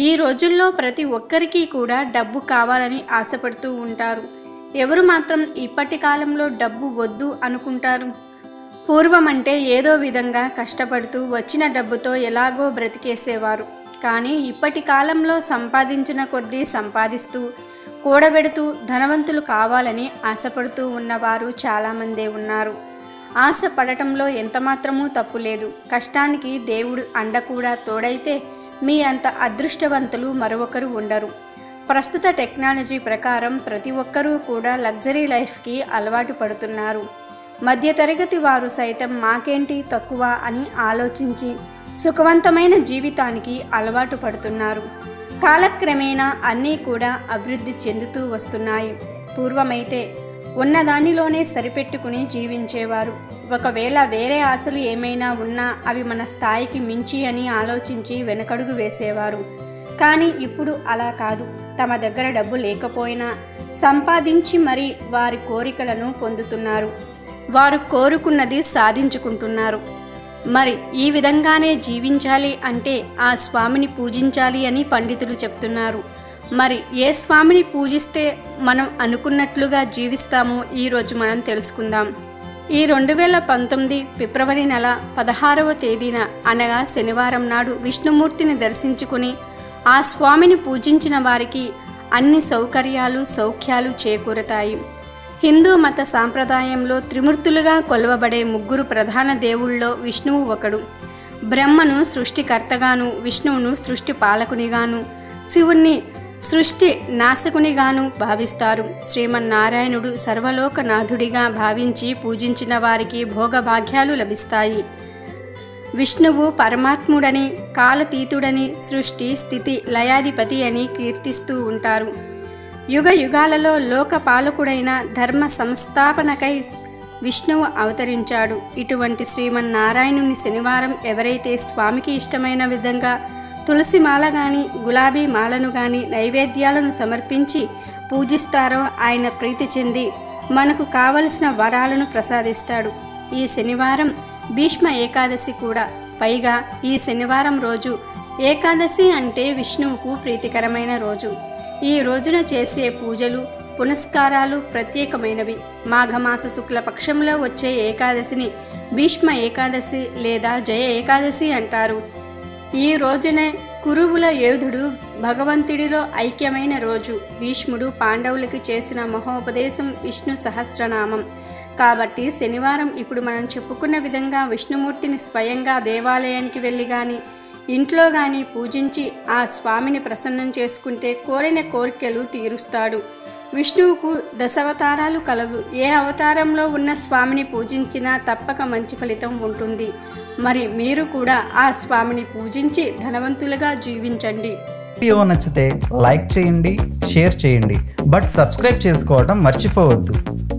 ఈ రోజుల్లో ప్రతి ఒక్కరికి కూడా డబ్బు కావాలని ఆశపడుతూ ఉంటారు ఎవరు మాత్రం ఇప్పటి కాలంలో డబ్బు వద్దు అనుకుంటారు పూర్వం అంటే ఏదో విధంగా కష్టపడుతూ వచ్చిన డబ్బుతో ఎలాగో బ్రతికేసేవారు కానీ ఇప్పటి కాలంలో సంపాదించిన కొద్దీ సంపాదిస్తూ కూడబెడుతూ ధనవంతులు కావాలని ఆశపడుతూ ఉన్నవారు చాలామందే ఉన్నారు ఆశ పడటంలో ఎంతమాత్రమూ తప్పు లేదు కష్టానికి దేవుడు అండ కూడా తోడైతే మీ అంత అదృష్టవంతులు మరొకరు ఉండరు ప్రస్తుత టెక్నాలజీ ప్రకారం ప్రతి ఒక్కరూ కూడా లగ్జరీ లైఫ్కి అలవాటు పడుతున్నారు మధ్యతరగతి వారు సైతం మాకేంటి తక్కువ అని ఆలోచించి సుఖవంతమైన జీవితానికి అలవాటు పడుతున్నారు కాలక్రమేణా అన్నీ కూడా అభివృద్ధి చెందుతూ వస్తున్నాయి పూర్వమైతే ఉన్నదానిలోనే సరిపెట్టుకుని జీవించేవారు ఒకవేళ వేరే ఆశలు ఏమైనా ఉన్నా అవి మన స్థాయికి మించి అని ఆలోచించి వెనకడుగు వేసేవారు కానీ ఇప్పుడు అలా కాదు తమ దగ్గర డబ్బు లేకపోయినా సంపాదించి మరీ వారి కోరికలను పొందుతున్నారు వారు కోరుకున్నది సాధించుకుంటున్నారు మరి ఈ విధంగానే జీవించాలి అంటే ఆ స్వామిని పూజించాలి అని పండితులు చెప్తున్నారు మరి ఏ స్వామిని పూజిస్తే మనం అనుకున్నట్లుగా జీవిస్తామో ఈరోజు మనం తెలుసుకుందాం ఈ రెండు వేల పంతొమ్మిది ఫిబ్రవరి నెల పదహారవ తేదీన అనగా శనివారం నాడు విష్ణుమూర్తిని దర్శించుకుని ఆ స్వామిని పూజించిన వారికి అన్ని సౌకర్యాలు సౌఖ్యాలు చేకూరతాయి హిందూ మత సాంప్రదాయంలో త్రిమూర్తులుగా కొలవబడే ముగ్గురు ప్రధాన దేవుళ్ళలో విష్ణువు ఒకడు బ్రహ్మను సృష్టికర్తగాను విష్ణువును సృష్టి పాలకునిగాను శివుణ్ణి సృష్టి నాశకునిగాను భావిస్తారు శ్రీమన్నారాయణుడు సర్వలోకనాథుడిగా భావించి పూజించిన వారికి భోగభాగ్యాలు లభిస్తాయి విష్ణువు పరమాత్ముడని కాలతీతుడని సృష్టి స్థితి లయాధిపతి అని కీర్తిస్తూ ఉంటారు యుగ యుగాలలో లోక పాలకుడైన ధర్మ సంస్థాపనకై విష్ణువు అవతరించాడు ఇటువంటి శ్రీమన్నారాయణుని శనివారం ఎవరైతే స్వామికి ఇష్టమైన విధంగా తులసి మాల గాని గులాబీ మాలను గాని నైవేద్యాలను సమర్పించి పూజిస్తారో ఆయన ప్రీతి చెంది మనకు కావలసిన వరాలను ప్రసాదిస్తాడు ఈ శనివారం భీష్మ ఏకాదశి కూడా పైగా ఈ శనివారం రోజు ఏకాదశి అంటే విష్ణువుకు ప్రీతికరమైన రోజు ఈ రోజున చేసే పూజలు పునస్కారాలు ప్రత్యేకమైనవి మాఘమాస శుక్ల పక్షంలో వచ్చే ఏకాదశిని భీష్మ ఏకాదశి లేదా జయ ఏకాదశి అంటారు ఈ రోజునే కురువుల యోధుడు భగవంతుడిలో ఐక్యమైన రోజు భీష్ముడు పాండవులకి చేసిన మహోపదేశం విష్ణు సహస్రనామం కాబట్టి శనివారం ఇప్పుడు మనం చెప్పుకున్న విధంగా విష్ణుమూర్తిని స్వయంగా దేవాలయానికి వెళ్ళి కానీ ఇంట్లో కానీ పూజించి ఆ స్వామిని ప్రసన్నం చేసుకుంటే కోరిన కోరికలు తీరుస్తాడు విష్ణువుకు దశావతారాలు కలవు ఏ అవతారంలో ఉన్న స్వామిని పూజించినా తప్పక మంచి ఫలితం ఉంటుంది మరి మీరు కూడా ఆ స్వామిని పూజించి ధనవంతులుగా జీవించండి వీడియో నచ్చితే లైక్ చేయండి షేర్ చేయండి బట్ సబ్స్క్రైబ్ చేసుకోవడం మర్చిపోవద్దు